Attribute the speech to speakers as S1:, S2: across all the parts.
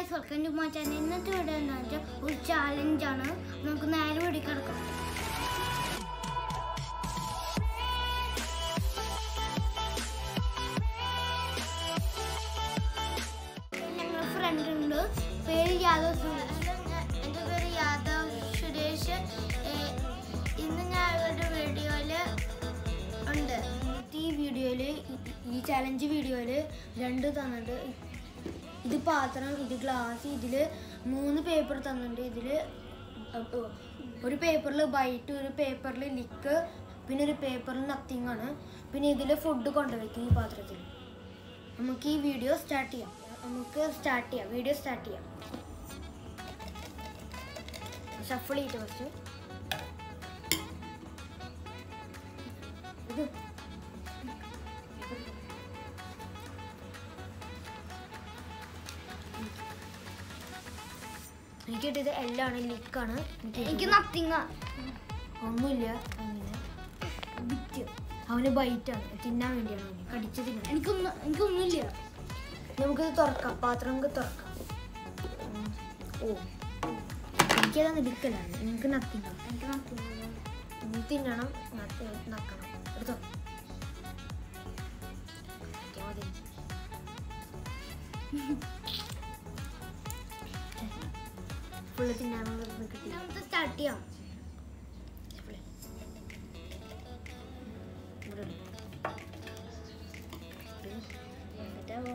S1: Guys welcome to my channel ഇന്നത്തെ video എന്താ വെച്ചാൽ ഒരു ചാലഞ്ചാണ് നമുക്ക് നേരെ വീടി കിടക്കാം ഞങ്ങളുടെ ഫ്രണ്ട് ഉണ്ട് പേര് യാദവ് സുരേഷ് എൻ്റെ പേര് യാദവ് സുരേഷ് ഏഹ് ഇന്ന് ഞാൻ ഇവരുടെ വീഡിയോയിൽ ഉണ്ട് ഈ വീഡിയോയിൽ ഈ ചാലഞ്ച് വീഡിയോയിൽ രണ്ട് തന്നിട്ട് ഇത് പാത്രം ഇത് ഗ്ലാസ് ഇതിൽ മൂന്ന് പേപ്പർ തന്നിട്ടുണ്ട് ഇതിൽ ഒരു പേപ്പറിൽ ബൈറ്റ് ഒരു പേപ്പറിൽ ലിക്ക് പിന്നെ ഒരു പേപ്പറിൽ നത്തിങ് ആണ് പിന്നെ ഇതിൽ ഫുഡ് കൊണ്ടുവയ്ക്കും ഈ പാത്രത്തിൽ നമുക്ക് ഈ വീഡിയോ സ്റ്റാർട്ട് ചെയ്യാം നമുക്ക് സ്റ്റാർട്ട് ചെയ്യാം വീഡിയോ സ്റ്റാർട്ട് ചെയ്യാം ഷഫിൾ ചെയ്തിട്ട് ഫസ്റ്റ് ഇത് എനിക്ക് കിട്ടിയത് എല്ലാണ് ലിക്കാണ് എനിക്ക് നത്തിങ്ങ ഒന്നുമില്ല അങ്ങനെ ബിറ്റ് അവന് ബൈറ്റാണ് തിന്നാൻ വേണ്ടിയാണ് അവന് കടിച്ച് തിന്നാൻ എനിക്കൊന്നും എനിക്കൊന്നുമില്ല നമുക്കിത് തുറക്കാം പാത്രം നമുക്ക് തുറക്കാം ഉം. ഓ എനിക്കതാണ് ലിക്കലാണ് എനിക്ക് നത്തിങ്ങ എനിക്ക് നത്തിങ്ങ നീ തിന്നണം നത്തി നക്കണം എടുത്തോ ഓക്കേ, മതി. ഫുള്ള് തിന്നാനുള്ള കിട്ടി നമുക്ക് സ്റ്റാർട്ട് ചെയ്യാം ഇവിടെ ഇട്. ഇട്. എന്നിട്ടാവോ?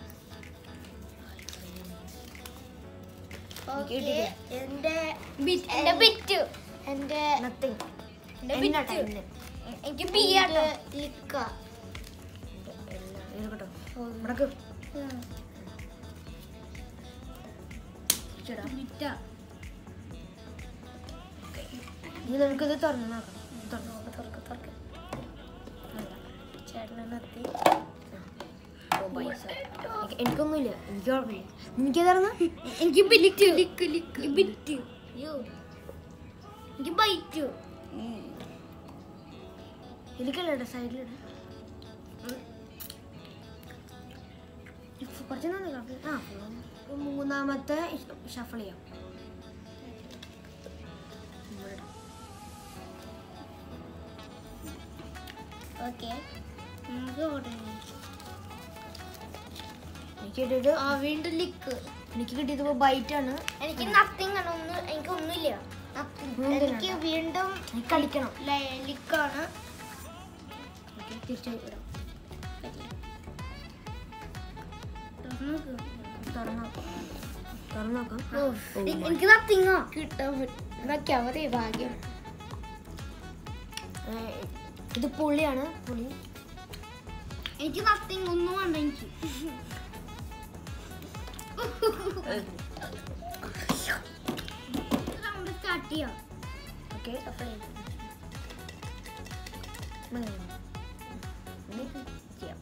S1: എനിക്ക് കിട്ടിയില്ലേ?
S2: എന്റെ
S1: ബിറ്റ്
S2: എന്റെ ബിറ്റ്
S1: എന്റെ
S2: Nothing.
S1: എന്റെ
S2: എന്നാ
S1: ബിറ്റ്
S2: time ന്?
S1: എനിക്ക് ബിയാട്ടോ
S2: ലിക്ക
S1: എല്ലാം എടുക്കട്ടോ മുടക്ക് ചേട്ടാ
S2: ബിറ്റ
S1: ഇനി നമുക്കിത് തുറന്ന് നോക്കാം തുറന്ന്
S2: തുറക്ക തുറക്ക ചേട്ടനെ നിർത്തി
S1: ഓ പൈസ എനിക്ക് എനിക്കൊന്നുമില്ല എനിക്ക് കുഴപ്പമില്ല എനിക്ക് തുറന്ന്
S2: എനിക്ക് ബിറ്റ് ലിക്ക് ലിക്ക് ബിറ്റ്
S1: അയ്യോ എനിക്ക് ബൈറ്റു എനിക്കല്ല സൈഡിലിട കുറച്ച് നന്ദി കാപ്പി ആ full. മൂന്നാമത്തെ ഷഫിൾ ചെയ്യാം ഇവിടെ ഇടാം.
S2: ഓക്കെ നമുക്ക് ഓർഡർ
S1: എനിക്ക് കിട്ടിയത്
S2: ആ വീണ്ടും ലിക്ക്
S1: എനിക്ക് കിട്ടിയത് ബൈറ്റ് ആണ്
S2: എനിക്ക് നത്തിങ് ആണ് ഒന്നും എനിക്ക് ഒന്നുമില്ല Nothing.
S1: ഒന്നും
S2: എനിക്ക്
S1: വേണ്ട.
S2: വീണ്ടും
S1: എനിക്ക് കളിക്കണം
S2: ലിക്കാണ്
S1: ഓക്കെ തിരിച്ചു ഇടാം തുറന്നു നോക്കാം തുറന്നു നോക്കാം
S2: ഓ,
S1: Oh my.
S2: എനിക്ക് നത്തിങ്ങോ കിട്ടാൻ നോക്കിയാ മതി ഭാഗ്യം
S1: ഏ, ഇത് പുളിയാണ് പുളി
S2: എനിക്ക് നത്തിങ് ഒന്നും വേണ്ട എനിക്ക് റൗണ്ട് സ്റ്റാർട്ട് ചെയ്യാം
S1: ഓക്കെ അപ്പോൾ ചെയ്യാം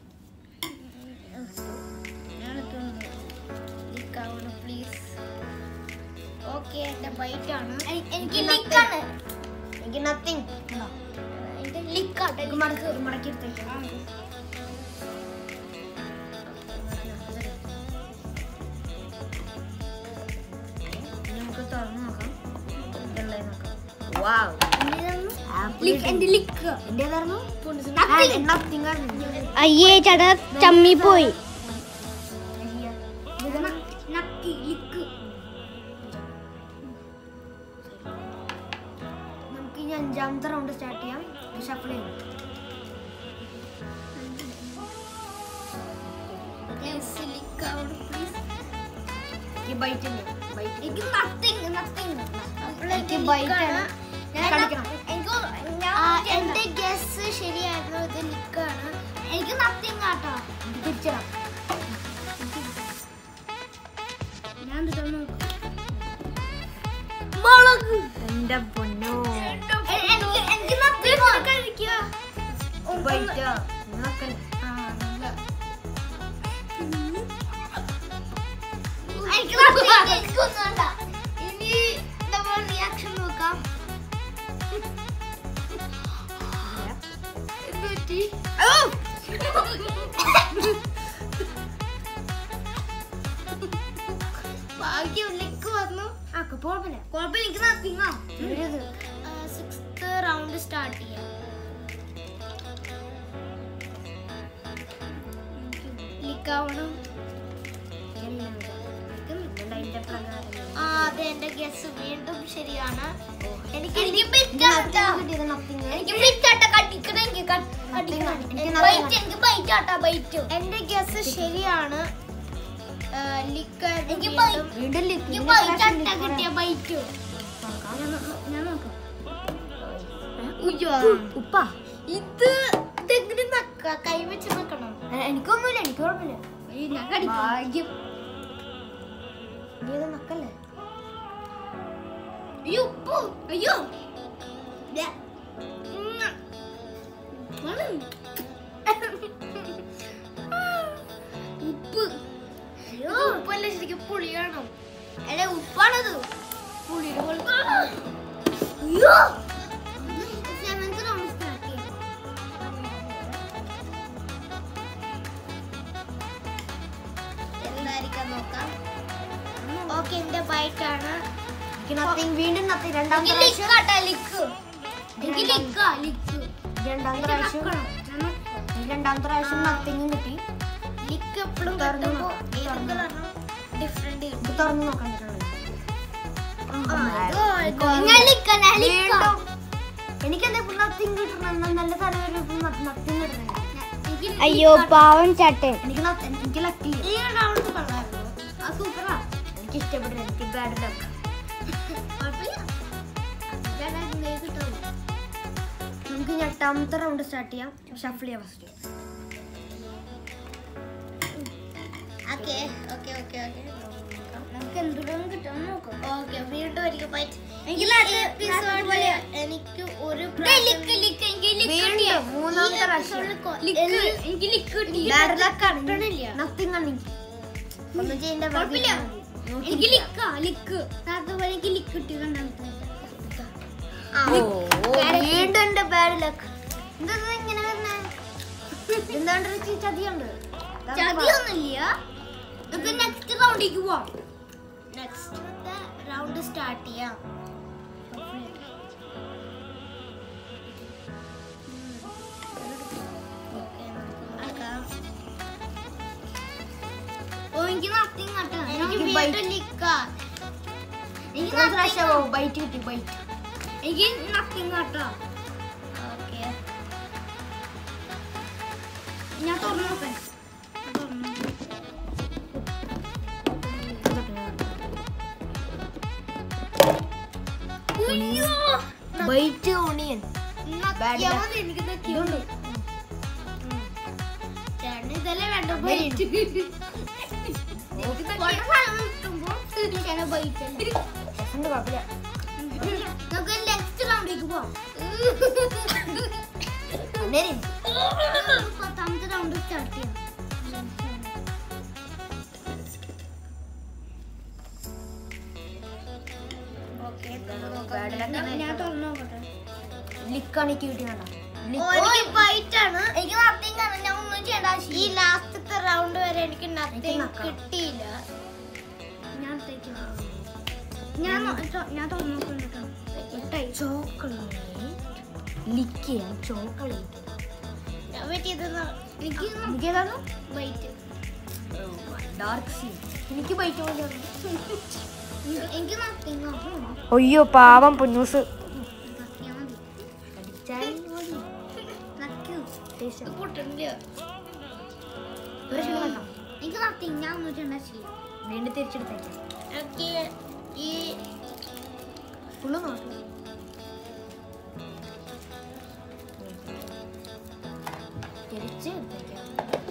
S2: പ്ലീസ് ഓക്കെ എന്റെ ബൈറ്റ് ആണ്
S1: എനിക്ക്
S2: എനിക്ക്
S1: nothing.
S2: ലിക്കാണ്
S1: എനിക്ക് നത്തിങ്
S2: എന്റെ ലിക്കാട്ടെ
S1: മടക്കി മടക്കി എടുത്തേക്കാം ഇനി നമുക്ക് തുറന്ന് നോക്കാം ഇതുള്ളത് നോക്കാം വാവ്
S2: എന്റെ ലിക്ക്
S1: എന്റെ ഏതായിരുന്നു
S2: Nothing.
S1: നത്തിങ്
S2: അയ്യേ ചേട്ടാ ചമ്മി പോയി
S1: നക്കി ലിക്ക് നമുക്ക് ഇനി അഞ്ചാമത്തെ റൗണ്ട് സ്റ്റാർട്ട് ചെയ്യാം ഷഫിൾ ചെയ്യാം
S2: പ്ലീസ് ലിക്കാവോട് പ്ലീസ്
S1: ഈ ബൈറ്റ് അല്ലേ ബൈറ്റ്
S2: എനിക്ക് നത്തിങ് നത്തിങ്
S1: എനിക്ക് bite ആണ്. കളിക്കണം.
S2: എന്റെ ഗസ് ശരിയായിരുന്നു ഇത് ലിക്കാണ് എനിക്ക് നത്തിങ് ആട്ടോ
S1: തിരിച്ചിടാം
S2: ഞാൻ തുറന്നു
S1: മുളക് എന്റെ പൊന്നോ
S2: എനിക്ക് എനിക്ക് നത്തിങ് കഴിക്കുക
S1: ബൈറ്റാ നിങ്ങളൊക്കെ
S2: എനിക്ക് nothing. എനിക്കൊന്നും വേണ്ട ഇനി നമ്മൾ റിയാക്ഷൻ നോക്കാം എന്ത് പറ്റി
S1: ഭാഗ്യം ലിക്ക് വന്നു
S2: ആ കുഴപ്പമില്ല
S1: കുഴപ്പമില്ല എനിക്ക് നത്തിങ്ങോ
S2: വീഴരുത്
S1: സിക്സ്ത് റൗണ്ട് സ്റ്റാർട്ട് ചെയ്യാം ലിക്കാവണം
S2: അതിന്റെ പ്രകാരം
S1: ആ അതെ എന്റെ ഗസ് വീണ്ടും ശരിയാണ് എനിക്ക്
S2: എനിക്ക്
S1: എനിക്ക് ബിറ്റാട്ടാ
S2: കിട്ടിയത് nothing.
S1: എനിക്ക് ബിറ്റാട്ട കട്ടിക്കണം എനിക്ക് കട്ട്- കട്ടിക്കണം
S2: എനിക്ക്
S1: എനിക്ക്
S2: നത്തി
S1: ബൈറ്റ് എനിക്ക് ബൈറ്റ് ആട്ടാ ബൈറ്റ് എന്റെ ഗസ് ശരിയാണ് ലിക്ക എനിക്ക് ബൈറ്റ്
S2: വീണ്ടും lick.
S1: എനിക്ക്
S2: ഇതിന്റെ
S1: ബൈറ്റ്
S2: പ്രാവശ്യം
S1: ആട്ടാ
S2: lick
S1: കിട്ടിയ ബൈറ്റ്
S2: ഞാൻ നോക്കാം
S1: ഉയ്യോ
S2: ഉപ്പാ
S1: ഇത് ഇതെങ്ങനെ നക്ക കൈ വെച്ച് നക്കണം
S2: എ- എനിക്കൊന്നുമില്ല എനിക്ക് കുഴപ്പമില്ല
S1: ഞാൻ കടിക്കും
S2: ഭാഗ്യം നീ അത് നക്കല്ലേ
S1: അയ്യോ ഉപ്പ് അയ്യോ ദേ. ഉം. ഉം. ഉപ്പ് അയ്യോ ഉപ്പല്ല ശരിക്കും പുളിയാണ് അല്ലെ ഉപ്പാണത് പുളിയുടെ പോലെ അയ്യോ സെവൻത് റൗണ്ട് സ്റ്റാർട്ട് ചെയ്യാം എന്തായിരിക്കാം നോക്കാം ഓക്കെ എന്റെ ബൈറ്റ് ആണ്
S2: എനിക്ക് nothing. വീണ്ടും nothing. രണ്ടാമത്തെ
S1: എനിക്ക്
S2: പ്രാവശ്യം
S1: ലിക്കാട്ടാ ലിക്ക് എനിക്ക് ലിക്കാ ലിക്ക്
S2: രണ്ടാമത്തെ പ്രാവശ്യം ഈ രണ്ടാമത്തെ പ്രാവശ്യം നത്തിങ്ങും കിട്ടി
S1: ലിക്ക് എപ്പോഴും
S2: തുറന്ന്
S1: കത്തുമ്പോ
S2: നോക്കാം.
S1: ഏത്
S2: തുറന്ന്
S1: കളറാണ് ഡിഫറെന്റ്
S2: ഇത് തുറന്ന് നോക്കാൻ പറ്റുള്ളൂ വീണ്ടും എനിക്കെന്താ ഇപ്പൊ നത്തിങ് കിട്ടണം എന്നാ നല്ല സാധനം നത്തിങ് കിട്ടണം
S1: അയ്യോ പാവം ചട്ടൻ
S2: എനിക്ക് nothing. എനിക്ക് ലക്കി
S1: ഈ രണ്ടാമത്തെ കളറായിരുന്നു ആ സൂപ്പറാ
S2: എനിക്ക് ഇഷ്ടപ്പെട്ടു എനിക്ക് ബാഡ് ലക്ക്
S1: കുഴപ്പമില്ല ചേട്ടാ ഇത് കിട്ടും
S2: നമുക്ക് ഇനി എട്ടാമത്തെ റൗണ്ട് സ്റ്റാർട്ട് ചെയ്യാം ഷഫിൾ ചെയ്യാം first
S1: okay okay okay okay നമുക്ക് എന്തുകൊണ്ടും കിട്ടും നോക്കാം ഓക്കെ വീണ്ടും ഒരിക്കൽ പറ്റി എനിക്ക് എപ്പിസോഡില് എനിക്ക് ഒരു
S2: വീണ്ടും മൂന്നാമത്തെ പ്രാവശ്യം
S1: എനിക്ക് ലിക്ക് കിട്ടി
S2: ബാഡ് ലക്ക് ആണ്
S1: കിട്ടണില്ല.
S2: നത്തിങ് ആണ് എനിക്ക് ഒന്നും ചെയ്യേണ്ട
S1: കുഴപ്പമില്ല.
S2: നോക്കി
S1: എനിക്ക് ലിക്കാ ലിക്ക് അതുപോലെ എനിക്ക് ലിക്ക് കിട്ടി രണ്ടാമത്തെ
S2: ആ, ഓ, വീണ്ടും എന്റെ ബാഡ് ലക്ക് എന്താ ഇങ്ങനെ വരുന്നേ എന്താണ്ട് ഒരു ചതിയുണ്ട്
S1: ചതിയൊന്നുമില്ല നമുക്ക് നെക്സ്റ്റ് റൗണ്ടിലേക്ക് പോവാം നെക്സ്റ്റ് റൗണ്ട് സ്റ്റാർട്ട് ചെയ്യാം ഓ എനിക്ക് നത്തിങ് കേട്ടോ എനിക്ക്
S2: എനിക്ക്
S1: വീണ്ടും
S2: bite.
S1: ലിക്കാ എനിക്ക്
S2: ഒരു
S1: nothing
S2: പ്രാവശ്യം ബൈറ്റ് കിട്ടി ബൈറ്റ്
S1: എനിക്ക് നത്തിങ് കേട്ടോ ഓക്കെ ഞാൻ തുറന്നു നോക്കാൻ ഞാൻ തുറന്നു അയ്യോ
S2: ബൈറ്റ് ഓണിയൻ
S1: നക്കിയാ മതി, എനിക്ക് നക്കിയാ മതി. ചേട്ടന് ഇതല്ലേ വേണ്ട ബൈറ്റ് കുറേ സാധനം കിട്ടുമ്പോ ചേട്ടന് ബൈറ്റ് അല്ലേ.
S2: എന്ത് കുഴപ്പമില്ല
S1: നമുക്ക് നെക്സ്റ്റ് റൗണ്ടിലേക്ക് പോവാം
S2: അന്നേരം
S1: പത്താമത്തെ റൗണ്ട് സ്റ്റാർട്ട് ചെയ്യാം ഓക്കെ
S2: Bad luck ആണ്.
S1: ഞാൻ തുറന്നു നോക്കട്ടെ
S2: ലിക്കാണ് എനിക്ക് കിട്ടിയതാണ്
S1: ബൈറ്റ് ആണ് എനിക്ക് നത്തിങ് ആണ് ഞാൻ ഒന്നും ചെയ്യേണ്ട ഈ ലാസ്റ്റത്തെ റൗണ്ട് വരെ എനിക്ക്
S2: എനിക്ക്
S1: നത്തിങ്
S2: നക്കാം.
S1: കിട്ടിയില്ല ഞാൻ ഞാൻ ഞാൻ തുറന്നു നോക്കുന്നുണ്ടോ
S2: ചോക്ലേറ്റ് ലിക്ക് ചെയ്യാൻ ചോക്ലേറ്റ്
S1: ഞാൻ വെയിറ്റ് ചെയ്ത് എനിക്ക്
S2: എനിക്ക് ഏതാണ്
S1: ബൈറ്റ്
S2: ഡാർക്ക് സീ എനിക്ക് ബൈറ്റ് പോലെ
S1: എനിക്ക് നത്തിങ്
S2: അയ്യോ പാവം പുന്നൂസ്
S1: നക്കിയാ മതി
S2: കടിച്ചാൽ മതി
S1: നക്കൂ
S2: ടേസ്റ്റ്
S1: ഇത് പൊട്ടണില്ല
S2: ഒരു ശരി വേണ്ട
S1: എനിക്ക് നത്തിങ് ഞാൻ ഒന്നും ചെയ്യേണ്ട ശരി
S2: വീണ്ടും തിരിച്ചെടുത്തേക്കാം
S1: ഓക്കെ ഈ
S2: ഫുള്ള് നോക്കും തിരിച്ചെടുത്തേക്കാം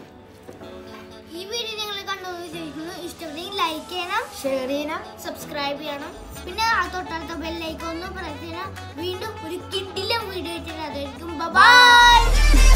S1: ഈ വീഡിയോ നിങ്ങൾ കണ്ടു വിചാരിക്കുന്നു ഇഷ്ടപ്പെട്ടെങ്കിൽ ലൈക്ക് ചെയ്യണം
S2: ഷെയർ ചെയ്യണം
S1: സബ്സ്ക്രൈബ് ചെയ്യണം പിന്നെ ആ തൊട്ടടുത്ത ബെല്ലൈക്കൺ ഒന്ന് പ്രസ് ചെയ്യണം വീണ്ടും ഒരു കിഡിലും വീഡിയോ ഇട്ടിട്ട് അതായിരിക്കും ബൈ